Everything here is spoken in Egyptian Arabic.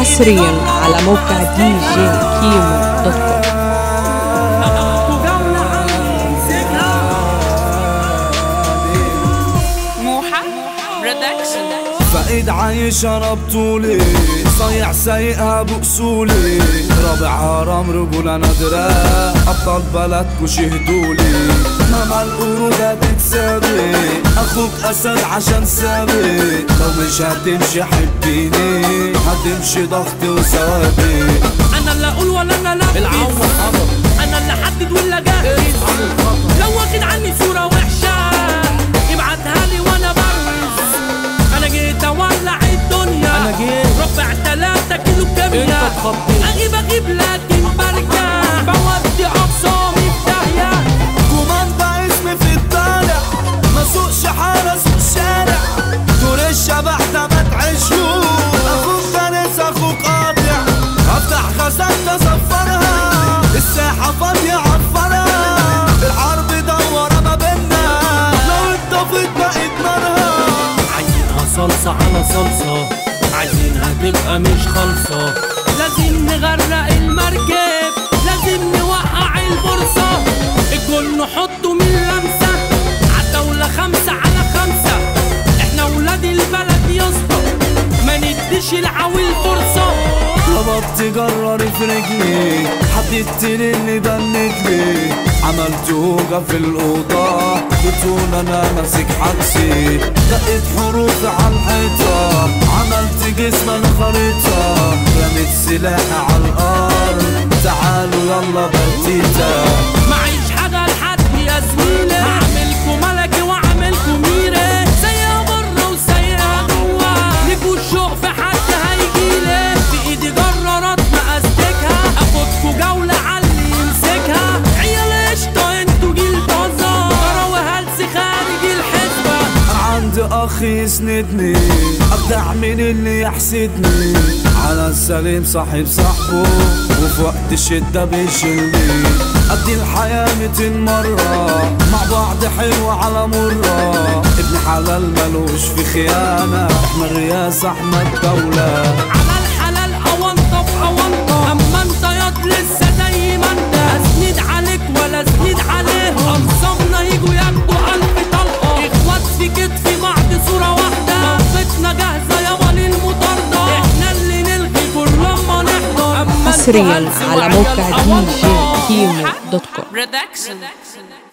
حصريا على موقع دي جي كيمو دوت كوم موحة برودكشن فقيد عايش شرب طولي صيع سايقها بأصولي رابع هرم رجولة نادرة أبطال بلدكو شهدولي ماما القرودة تتسابي أخوك أسد عشان سابي لو مش هتمشي حبيني هتمشي ضغط وثوابي انا اللي اقول ولا انا لا العون حضر انا اللي حدد ولا جاهز لو واخد عني صوره وحشه ابعتها لي وانا برز انا جيت اولع الدنيا أنا جيت. رفع تلاتة كيلو كامية أنت اتخضيت. اغيب اغيب لكن برجع بودي اقصامي في داهيه كوماندا اسمي في الطالع ما سوقش حارس في الشارع دور الشبح ده ما تعيشوش اخوك فارس اخوك قاطع افتح خزانة اصفرها الساحة فاضية عفرها الحرب دوارة ما بينا لو اتطفت بقت نارها عايزينها صلصة على صلصة عايزينها تبقى مش خالصة لازم نغرق المركب لازم نوقع البورصة الجول نحطه من لمسة عالدولة خمسة على خمسة احنا ولاد البلد يا اسطى ما نديش العويل فرصة ربطت جرري في رجلي حددت لي اللي بنت لي عملت هوجة في الأوضة بتقول أنا ماسك حبسي دقت حروفي على الحيطة عملت جسم أنا خريطة رميت سلاحي على الأرض تعالوا يلا بتيتا معيش حاجة لحد يا زميلي هعملكوا ملكي وعاملكوا ميري سايقة بره وسايقة جوا ليكوا الشوق في حد هيجيلي في ايدي جرارات مقاستكها اخدكوا جولة عاللي يمسكها عيال قشطة انتوا جيل طازة كروي هلس خارج الحسبة عندي اخ يسندني ابدع من اللي يحسدني على السليم صاحب صاحبه وفي وقت الشدة بيشيلني ادي الحياة ميتين مرة مع بعض حلوة على مرة ابن حلال ملوش في خيانة احنا الرياسة احنا الدولة على الحلال اونطه في اونطه اما انت ياض لسه زي ما انت اسند عليك ولا اسند عليهم انصابنا يجوا ياخدوا الف طلقه اخوات في كتف بعض صوره واحده منطقتنا جاهزه يابا للمطارده احنا اللي نلغي كل لما نحضر أما انتوا حصريا هلس على وعيال موقع دي جي أونطة. كيمو دوت كوم برودكشن